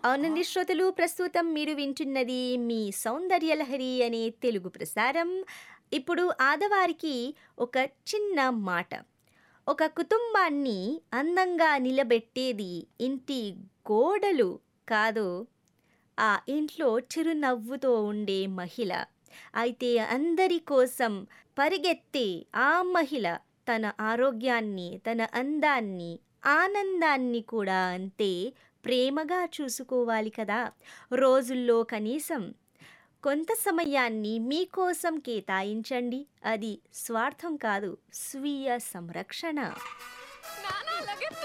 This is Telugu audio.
అవునండి శ్రోతలు ప్రస్తుతం మీరు వింటున్నది మీ సౌందర్యలహరి అనే తెలుగు ప్రసారం ఇప్పుడు ఆడవారికి ఒక చిన్న మాట ఒక కుటుంబాన్ని అందంగా నిలబెట్టేది ఇంటి గోడలు కాదు ఆ ఇంట్లో చిరునవ్వుతో ఉండే మహిళ అయితే అందరి కోసం పరిగెత్తే ఆ మహిళ తన ఆరోగ్యాన్ని తన అందాన్ని ఆనందాన్ని కూడా అంతే ప్రేమగా చూసుకోవాలి కదా రోజుల్లో కనీసం కొంత సమయాన్ని మీకోసం కేటాయించండి అది స్వార్థం కాదు స్వీయ సంరక్షణ నానా లగెత్తి